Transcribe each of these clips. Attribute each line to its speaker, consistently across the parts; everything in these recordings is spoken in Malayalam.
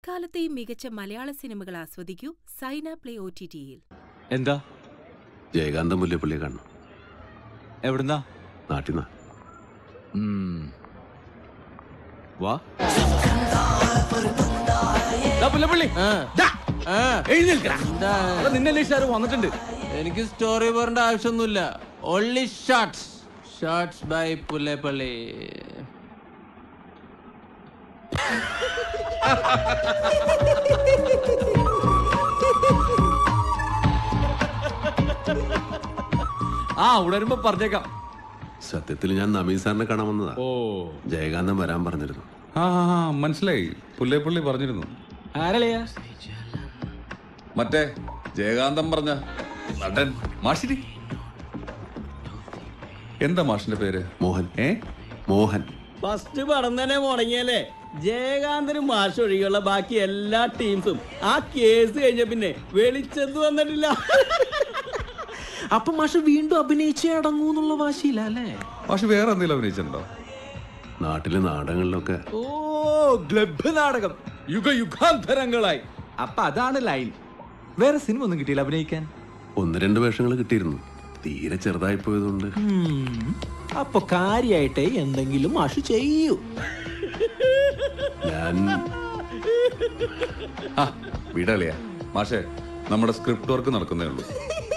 Speaker 1: എക്കാലത്തെയും മികച്ച മലയാള സിനിമകൾ ആസ്വദിക്കൂ സൈന പ്ലേ ഒ ടി ടിയിൽ
Speaker 2: എന്താ
Speaker 3: ജയകാന്തൻ മുല്ലപ്പള്ളിയെ കാണണം
Speaker 2: എവിടുന്നാ
Speaker 3: നാട്ടിൽ നിന്നാ
Speaker 2: ഉം. വാ ദാ പുല്ലപ്പള്ളി ദാ. എഴുന്നേൽക്കടാ. എടാ, നിന്നെ അന്വേഷിച്ച് ആരോ വന്നിട്ടുണ്ട്
Speaker 4: എനിക്ക് സ്റ്റോറി പറയേണ്ട ആവശ്യമൊന്നുമില്ല only shorts shorts by Pulleppally
Speaker 2: ആ ഉണരുമ്പോ പറഞ്ഞേക്കാം
Speaker 3: സത്യത്തിൽ ഞാൻ നമീൻ സാറിനെ കാണാൻ വന്നതാ
Speaker 2: ഓ
Speaker 3: ജയകാന്തൻ വരാൻ പറഞ്ഞിരുന്നു
Speaker 5: ആ ആ, ആ, മനസ്സിലായി പുല്ലേപ്പള്ളി പറഞ്ഞിരുന്നു
Speaker 2: ആരളിയാ
Speaker 5: മറ്റേ ജയകാന്തം പറഞ്ഞ നടൻ മാഷിരി എന്താ മാഷിന്റെ പേര്
Speaker 3: മോഹൻ
Speaker 5: ഏ
Speaker 3: മോഹൻ
Speaker 6: ഫസ്റ്റ് പടം തന്നെ മുടങ്ങിയല്ലേ ജയകാന്തനും മാഷ് ഒഴികെയുള്ള ബാക്കി എല്ലാ ടീംസും ആ കേസ് കഴിഞ്ഞ പിന്നെ വെളിച്ചത്ത് വന്നിട്ടില്ല
Speaker 7: അപ്പൊ മാഷ് വീണ്ടും അഭിനയിച്ചേ അടങ്ങൂന്നുള്ള വാശിയില്ല അല്ലേ
Speaker 5: മാഷ് വേറെ എന്തെങ്കിലും അഭിനയിച്ചിട്ടുണ്ടോ
Speaker 3: നാട്ടിലെ നാടകങ്ങളിലൊക്കെ
Speaker 2: ഓ ഗ്ലബ് നാടകം യുഗ യുഗാന്തരങ്ങളായി അപ്പൊ അതാണ് ലൈൻ വേറെ സിനിമ ഒന്നും കിട്ടിയില്ല അഭിനയിക്കാൻ
Speaker 3: ഒന്ന് രണ്ട് വേഷങ്ങൾ കിട്ടിയിരുന്നു തീരെ ചെറുതായി പോയതുകൊണ്ട്
Speaker 7: അപ്പൊ കാര്യായിട്ടേ എന്തെങ്കിലും മാഷ് ചെയ്യൂ
Speaker 3: ഞാൻ
Speaker 5: ആ വിടളിയാ മാഷേ നമ്മുടെ സ്ക്രിപ്റ്റ് വർക്ക് നടക്കുന്നേ ഉള്ളൂ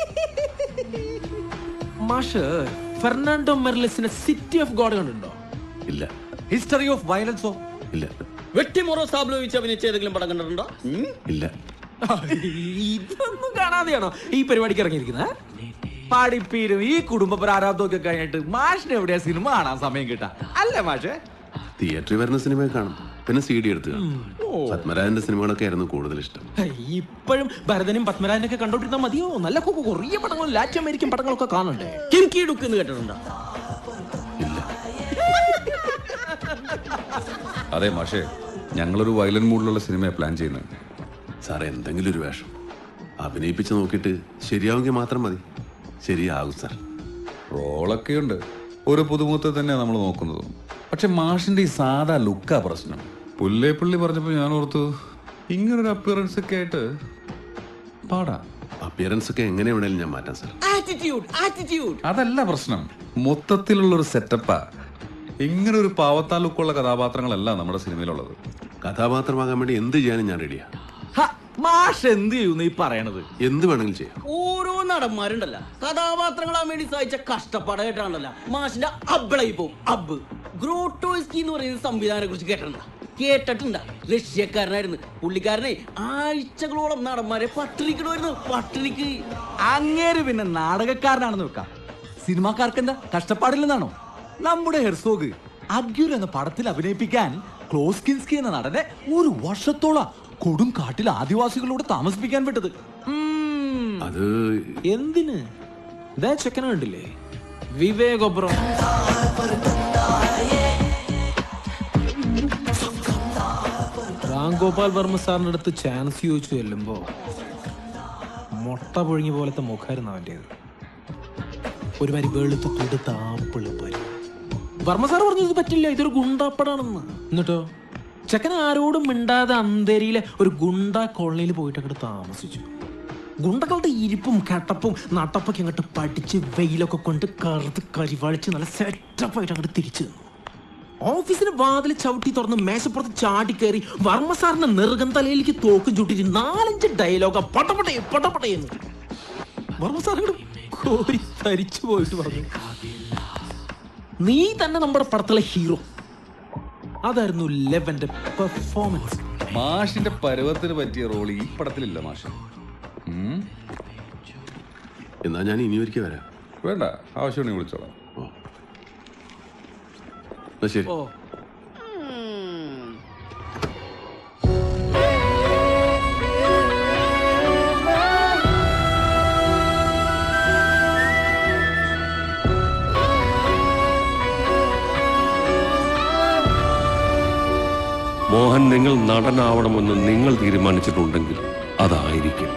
Speaker 7: മാഷ് ഫെർണാണ്ടോ മെർലിസിന്റെ സിറ്റി ഓഫ് ഗോഡ് കണ്ടുണ്ടോ
Speaker 3: ഇല്ല
Speaker 2: ഹിസ്റ്ററി ഓഫ് വയലൻസോ
Speaker 3: ഇല്ല
Speaker 6: വെട്ടിമുറോ സാബ്ലോവിച്ച് അഭിനയിച്ച ഏതെങ്കിലും പടം കണ്ടിട്ടുണ്ടോ ഉം?
Speaker 3: ഇല്ല
Speaker 7: ഇതൊന്നും കാണാതെയാണോ ഈ പരിപാടിക്ക് ഇറങ്ങിയിരിക്കുന്നത്
Speaker 2: പാടിപ്പീരും ഈ കുടുംബ പ്രാരാബ്ദമൊക്കെ കഴിഞ്ഞിട്ട് മാഷിന് എവിടെയാ സിനിമ കാണാൻ സമയം കിട്ടാ അല്ലേ മാഷേ
Speaker 3: തിയേറ്ററിൽ വരുന്ന സിനിമയെ കാണും പിന്നെ സി ഡി എടുത്ത് കാണും പത്മരാജന്റെ സിനിമകളൊക്കെ ആയിരുന്നു കൂടുതൽ ഇഷ്ടം
Speaker 7: ഇപ്പോഴും ഭരതനും പത്മരാജനൊക്കെ കണ്ടോണ്ടിരുന്നാ മതിയോ നല്ല കൊ- കൊറിയ പടങ്ങളും ലാറ്റിൻ അമേരിക്കൻ പടങ്ങളൊക്കെ കാണണ്ടേ
Speaker 6: കിം കി ഡുക്ക് എന്ന് കേട്ടിട്ടുണ്ടോ
Speaker 3: ഇല്ല
Speaker 5: അതെ മാഷേ ഞങ്ങളൊരു വയലൻ മൂഡിലുള്ള സിനിമയാണ് പ്ലാൻ ചെയ്യുന്നത്
Speaker 3: സാറേ എന്തെങ്കിലും ഒരു വേഷം അഭിനയിപ്പിച്ച് നോക്കിയിട്ട് ശരിയാവുമെങ്കിൽ മാത്രം മതി ശരിയാകും സാർ
Speaker 5: റോളൊക്കെ ഉണ്ട് ഒരു പുതുമുഖത്തെ തന്നെയാണ് നമ്മൾ നോക്കുന്നത് പക്ഷെ മാഷിന്റെ ഈ സാധാ ലുക്കാ പ്രശ്നം പുല്ലേപ്പള്ളി പറഞ്ഞപ്പോൾ ഞാൻ ഓർത്തു ഇങ്ങനൊരു അപ്പിയറൻസ് ഒക്കെ ആയിട്ട് പാടാ
Speaker 3: അപ്പിയറൻസ് ഒക്കെ എങ്ങനെ വേണേലും ഞാൻ മാറ്റാം സാർ
Speaker 6: ആറ്റിറ്റ്യൂഡ് ആറ്റിറ്റ്യൂഡ്
Speaker 5: അതല്ല പ്രശ്നം മൊത്തത്തിലുള്ള ഒരു സെറ്റപ്പാ ഇങ്ങനെ ഒരു പാവത്താ ലുക്കുള്ള കഥാപാത്രങ്ങളല്ല നമ്മുടെ സിനിമയിലുള്ളത്
Speaker 3: കഥാപാത്രമാകാൻ വേണ്ടി എന്ത് ചെയ്യാനും ഞാൻ റെഡിയാ
Speaker 2: ഹ, മാഷ് എന്ത് ചെയ്യുന്നു ഈ പറയണത്
Speaker 3: എന്ത് വേണമെങ്കിലും ചെയ്യാം
Speaker 6: ഓരോ നടന്മാരുണ്ടല്ല കഥാപാത്രങ്ങളാൻ വേണ്ടി സഹിച്ച കഷ്ടപ്പാടായിട്ടാണല്ലോ മാഷിന്റെ അബ്ബളായി പോവും അബ് ഗ്രോട്ടോസ്കി എന്ന് പറയുന്ന സംവിധാനെ കുറിച്ച് കേട്ടിട്ടുണ്ടോ കേട്ടിട്ടുണ്ടാ റഷ്യക്കാരനായിരുന്നു പുള്ളിക്കാരനെ ആഴ്ചകളോളം നടന്മാരെ പട്ടിണിക്കണമായിരുന്നു പട്ടിണിക്ക്
Speaker 2: അങ്ങേര് പിന്നെ നാടകക്കാരനാണെന്ന് വെക്കാം സിനിമാക്കാർക്ക് എന്താ കഷ്ടപ്പാടില്ലെന്നാണോ നമ്മുടെ ഹെർസോഗ് അഗ്യുർ എന്ന പടത്തിൽ അഭിനയിപ്പിക്കാൻ ക്ലോസ്കിൻസ്കി എന്ന നടനെ ഒരു വർഷത്തോളം കൊടും കാട്ടിൽ ആദിവാസികളോട് താമസിപ്പിക്കാൻ വിട്ടത് ഉം.
Speaker 3: അത്
Speaker 7: എന്തിന് ഇതേ ചെക്കന കണ്ടില്ലേ വിവേകൊബ്രം രാംഗോപാൽ വർമ്മ സാറിന്റെ അടുത്ത് ചാൻസ് ചോദിച്ചു ചെല്ലുമ്പോ മുട്ട പൊഴുങ്ങിയ പോലത്തെ മുഖമായിരുന്നു അവൻ്റെത് ഒരു വരി വെളുത്ത് തുടുത്ത ആപ്പിള് പരി വർമ്മ സാർ പറഞ്ഞു ഇത് പറ്റില്ല ഇതൊരു ഗുണ്ടാപ്പടാണെന്ന് എന്നിട്ടോ ചെക്കൻ ആരോടും മിണ്ടാതെ അന്തേരിയിലെ ഒരു ഗുണ്ട കോളനിയിൽ പോയിട്ട് അങ്ങോട്ട് താമസിച്ചു ഗുണ്ടകളുടെ ഇരിപ്പും കട്ടപ്പും നട്ടപ്പൊക്കെ അങ്ങോട്ട് പഠിച്ച് വെയിലൊക്കെ കൊണ്ട് കറുത്ത് കരിവാളിച്ച് നല്ല സെറ്റപ്പായിട്ട് അങ്ങോട്ട് തിരിച്ചു തന്നു ഓഫീസിന്റെ വാതിൽ ചവിട്ടി തുറന്ന് മേശപ്പുറത്ത് ചാടി കയറി വർമ്മ സാറിന്റെ നെറുകം തലയിലേക്ക് തോക്കും ചൂട്ടിട്ട് നാലഞ്ച് ഡയലോഗ പട്ടപടേ പട്ടപടയെന്ന് വർമ്മ സാർ അങ്ങോട്ട് കോരി തരിച്ചു പോയിട്ട് പറഞ്ഞു നീ തന്നെ നമ്മുടെ പടത്തിലെ ഹീറോ അതായിരുന്നു ലെവന്റെ പെർഫോമൻസ്
Speaker 5: മാഷിന്റെ പരുവത്തിന് പറ്റിയ റോൾ ഈ പടത്തിലില്ല മാഷ് ഉം.
Speaker 3: എന്നാ ഞാൻ ഇനി ഒരിക്കൽ വരാം
Speaker 5: വേണ്ട ആവശ്യമുണ്ടെങ്കിൽ വിളിച്ചോളാം
Speaker 3: ഓ എന്നാ ശരി
Speaker 8: മോഹൻ നിങ്ങൾ നടനാവണമെന്ന് നിങ്ങൾ തീരുമാനിച്ചിട്ടുണ്ടെങ്കിൽ അതായിരിക്കും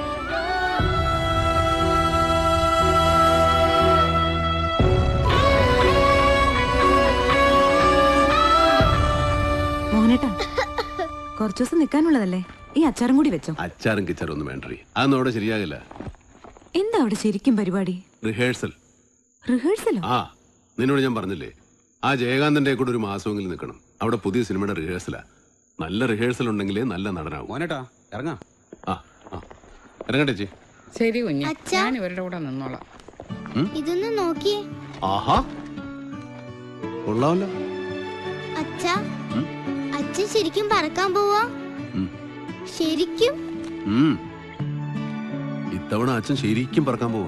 Speaker 9: മോനേട്ടാ കുറച്ചു ദിവസം നിൽക്കാനുള്ളതല്ലേ ഈ അച്ചാറും കൂടി വെച്ചോ
Speaker 3: അച്ചാറും കിച്ചാറും ഒന്നും വേണ്ടേ അതൊന്നും അവിടെ ശരിയാകില്ല
Speaker 9: എന്താ അവിടെ ശരിക്കും പരിപാടി
Speaker 3: റിഹേഴ്സൽ
Speaker 9: റിഹേഴ്സലോ
Speaker 3: ആ നിന്നോട് ഞാൻ പറഞ്ഞില്ലേ ആ ജയകാന്തന്റെ കൂടെ ഒരു മാസമെങ്കിലും നിൽക്കണം അവിടെ പുതിയ സിനിമയുടെ റിഹേഴ്സലാ നല്ല റിഹേഴ്സൽ ഉണ്ടെങ്കിലേ നല്ല നടനാവും
Speaker 10: മോനേട്ടാ ഇറങ്ങാം
Speaker 3: ആ ആ ഇറങ്ങട്ടെ ചേച്ചി
Speaker 11: ശരി കുഞ്ഞ്
Speaker 12: അച്ഛാ.
Speaker 11: ഞാൻ ഇവരുടെ കൂടെ നിന്നോളാം
Speaker 12: ഇതൊന്ന് നോക്കിയേ
Speaker 3: ആഹാ കൊള്ളാമല്ലോ
Speaker 12: അച്ഛ അച്ഛൻ ശരിക്കും പറക്കാൻ പോവാ
Speaker 3: ഉം.
Speaker 12: ശരിക്കും
Speaker 3: ഉം. ഇത്തവണ അച്ഛൻ ശരിക്കും പറക്കാൻ പോവാ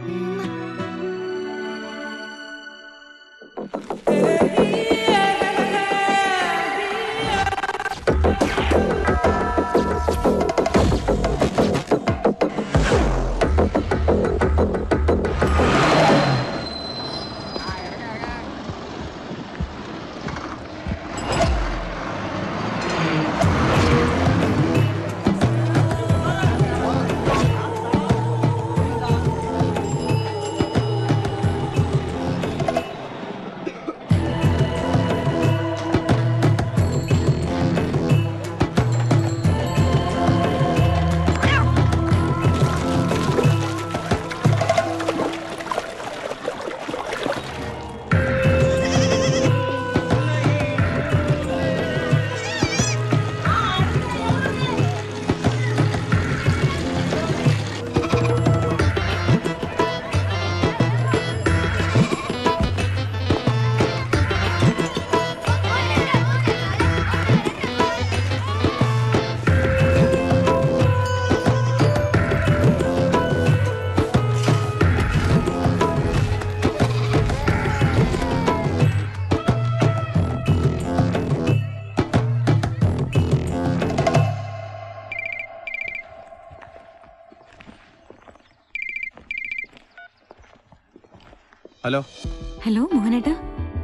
Speaker 3: ഹലോ
Speaker 9: ഹലോ മോഹനേട്ടാ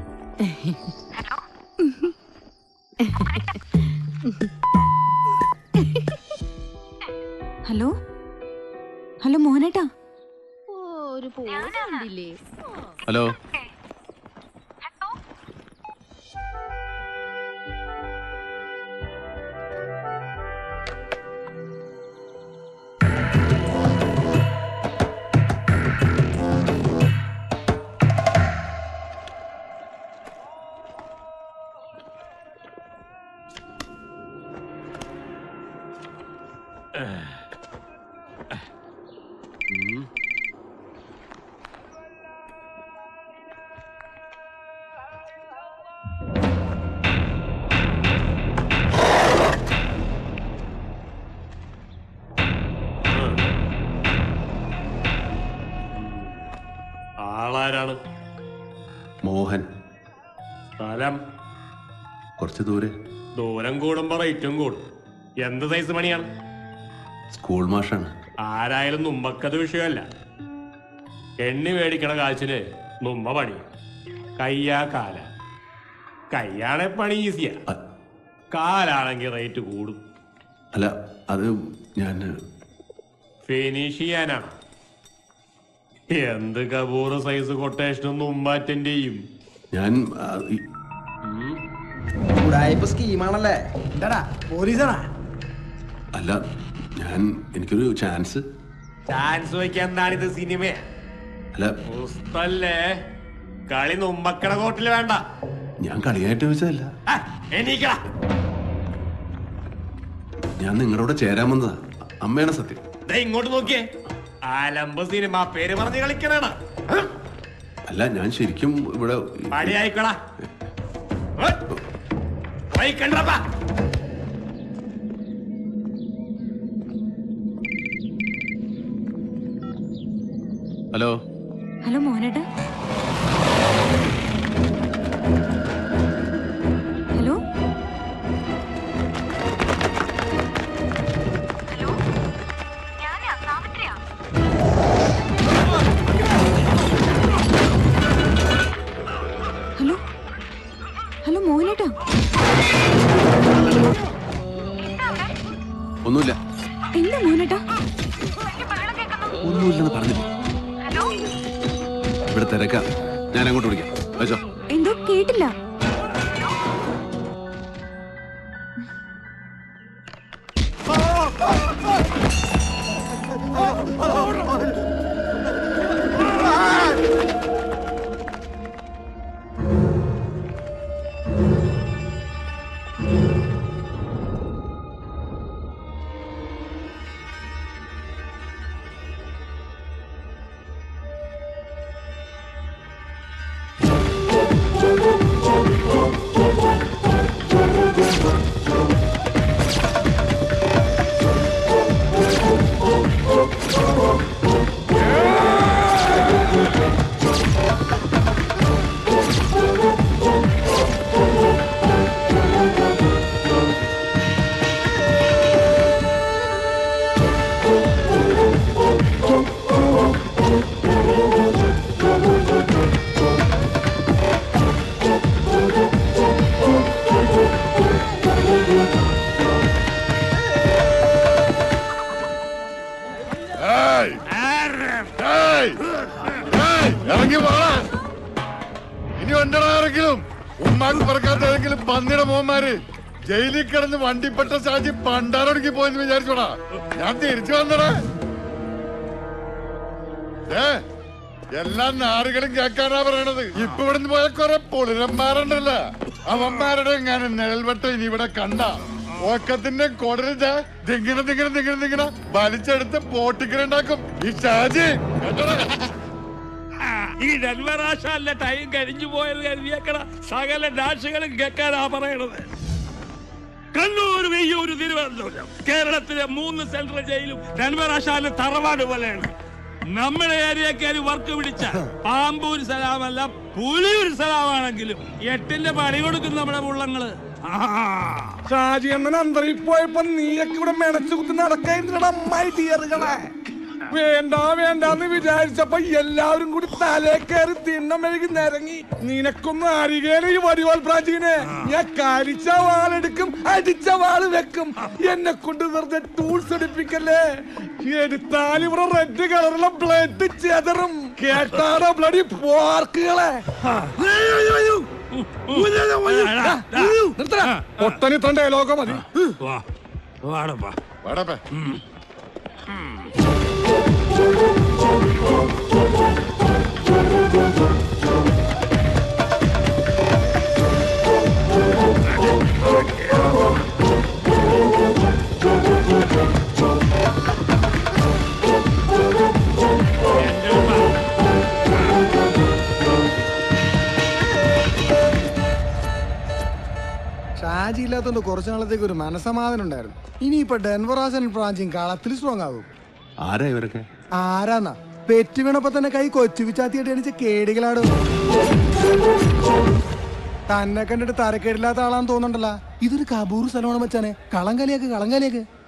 Speaker 9: ഹലോ ഹലോ മോഹനേട്ടാ
Speaker 12: ഒരു പോണ്ടില്ലേ
Speaker 3: ഹലോ
Speaker 8: ആളാരാണ്
Speaker 3: മോഹൻ
Speaker 8: സ്ഥലം
Speaker 3: കുറച്ച് ദൂരെ
Speaker 8: ദൂരം കൂടുമ്പോ റേറ്റും കൂടും എന്ത് സൈസ് പണിയാണ്
Speaker 3: സ്കൂൾ മാഷാണ്
Speaker 8: ആരായാലും നുമ്പക്കത് വിഷയമല്ല എണ്ണി മേടിക്കണ കാശിന് നുമ്പ പണി കയ്യാ കാല കയ്യാണെ പണി ഈസിയാ കാലാണെങ്കിൽ റേറ്റ് കൂടും
Speaker 3: അല്ല അത് ഞാൻ
Speaker 8: ഫിനിഷ് ചെയ്യാനാണ് എന്ത് കപൂർ സൈസ് കൊട്ടേഷനും നുമ്പ അറ്റൻഡ് ചെയ്യും
Speaker 3: ഞാൻ ആ, ഈ-
Speaker 10: ഉടായ്പ സ്കീമാണല്ലേ
Speaker 13: എന്താടാ പോലീസാണാ
Speaker 3: അല്ല ഞാൻ എനിക്കൊരു ചാൻസ്
Speaker 8: ചാൻസ് വയ്ക്കാൻ എന്താണ് ഇത് സിനിമ
Speaker 3: അല്ല
Speaker 8: പുസ്തല്ലേ കളി നുമ്പക്കട കോട്ടിൽ വേണ്ട
Speaker 3: ഞാൻ കളിയായിട്ട് ചോദിച്ചതല്ല
Speaker 8: ആ, എണീക്കടാ
Speaker 3: ഞാൻ നിങ്ങളുടെ കൂടെ ചേരാൻ വന്നതാ അമ്മയാണ് സത്യം
Speaker 8: ദേ ഇങ്ങോട്ട് നോക്കിയേ ആലമ്പ് സിനിമ പേര് പറഞ്ഞ് കളിക്കണേണ്
Speaker 3: അല്ല ഞാൻ ശരിക്കും ഇവിടെ
Speaker 8: പടിയായിക്കോളാ കണ്ടപ്പാ
Speaker 3: ഹലോ
Speaker 9: ഹലോ മോഹനേട്ടാ ഹലോ ഹലോ ഹലോ മോഹനേട്ടാ
Speaker 3: ഒന്നുമില്ല
Speaker 9: എന്താ മോഹനേട്ടാ
Speaker 3: ഒന്നുമില്ലെന്ന് പറഞ്ഞില്ലേ ഇവിടെ തിരക്കാം ഞാൻ അങ്ങോട്ട് വിളിക്കാം വെച്ചോ
Speaker 9: എന്തോ കേട്ടില്ല
Speaker 8: ആ
Speaker 10: ഏയ്! ഏയ്! ഏയ്! ഇറങ്ങി പോടാ ഇനി ഉണ്ടടാ ആരെങ്കിലും ഉമ്മാക്ക് പറക്കാത്ത ഏതെങ്കിലും പന്നിയുടെ മോന്മാര് ജയിലിൽ കിടന്ന് വണ്ടിപ്പെട്ട സാജി പണ്ടാരൊടുക്കി പോയെന്ന് വിചാരിച്ചോടാ ഞാൻ തിരിച്ചു വന്നടാ ഏ എല്ലാ നാടുകളും കേൾക്കാനാ പറയണത് ഇപ്പൊ ഇവിടുന്ന് പോയ കുറെ പൊളിരന്മാരുണ്ടല്ല അവന്മാരുടെ എങ്ങാനും നിഴൽവട്ടം ഇനി ഇവിടെ കണ്ട ഓക്കത്തിന്റെ കൊടരുത ദിങ്ങനെ ദിങ്ങനെ ദിങ്ങനെ ദിങ്ങനെ വലിച്ചെടുത്ത് പോട്ടിക്കലുണ്ടാക്കും ഈ ഷാജി കേട്ടോടാ
Speaker 13: ഈ നെൽവരാശാലിന്റെ ടൈം കഴിഞ്ഞു പോയത് കരുതിയേക്കണ സകല ഡാഷുകളും കേൾക്കാനാ പറയണത് കണ്ണൂർ വെയ്യൂർ തിരുവനന്തപുരം കേരളത്തിലെ മൂന്ന് സെൻട്രൽ ജയിലും നെൽവരാശാലിന്റെ തറവാട് പോലെയാണ് നമ്മുടെ ഏരിയക്കാര് വർക്ക് പിടിച്ച പാമ്പൂർ സലാമല്ല പുലിയൂർ സലാമാണെങ്കിലും എട്ടിന്റെ പണി കൊടുക്കും നമ്മുടെ പുള്ളങ്ങള്
Speaker 14: ഷാജി അണ്ണൻ അന്തരീ പോയപ്പോ നീയൊക്കെ ഇവിടെ മെനച്ചു കുത്തി നടക്കായിരുന്നടാ മൈ ഡിയറുകളെ വേണ്ട വേണ്ടാന്ന് വിചാരിച്ചപ്പോ എല്ലാവരും കൂടി തലേ കയറി തിണ്ണം മെഴുകി നിരങ്ങി നിനക്കൊന്ന് അറിയേല ഈ വടിവാൾ പ്രാചീനെ ഞാൻ കരിച്ച വാളെടുക്കും അടിച്ച വാള് വെക്കും എന്നെ കൊണ്ട് വെറുതെ ടൂൾസ് എടുപ്പിക്കല്ലേ എടുത്താൽ ഇവിടെ റെഡ് കളറുള്ള ബ്ലഡ് ചെതറും കേട്ടാടോ ബ്ലഡി പോർക്കുകളെ ഒട്ടനി തന്റെ ലോകം മതി
Speaker 13: വാടപ്പാ
Speaker 10: വാടപ്പേ
Speaker 15: ഷാജി ഇല്ലാത്തോണ്ട് കുറച്ചു നാളത്തേക്ക് ഒരു മനസമാധാനം ഉണ്ടായിരുന്നു ഇനിയിപ്പൊ ഡെൻവറാസൻ ബ്രാഞ്ചും കളത്തിൽ സ്ട്രോങ് ആകും
Speaker 3: ആരാ ഇവരൊക്കെ
Speaker 15: ആരാന്നാ പെറ്റ് വീണപ്പോ തന്നെ കൈ കൊച്ചു വിച്ചാത്തിയായിട്ട് എണിച്ച കേടികളാടും തന്നെ കണ്ടിട്ട് തരക്കേടില്ലാത്ത ആളാന്ന് തോന്നണ്ടല്ല ഇതൊരു കബൂർ സ്ഥലമാണ് മച്ചാനെ കളം കലിയാക്ക് കളം കലിയാക്ക്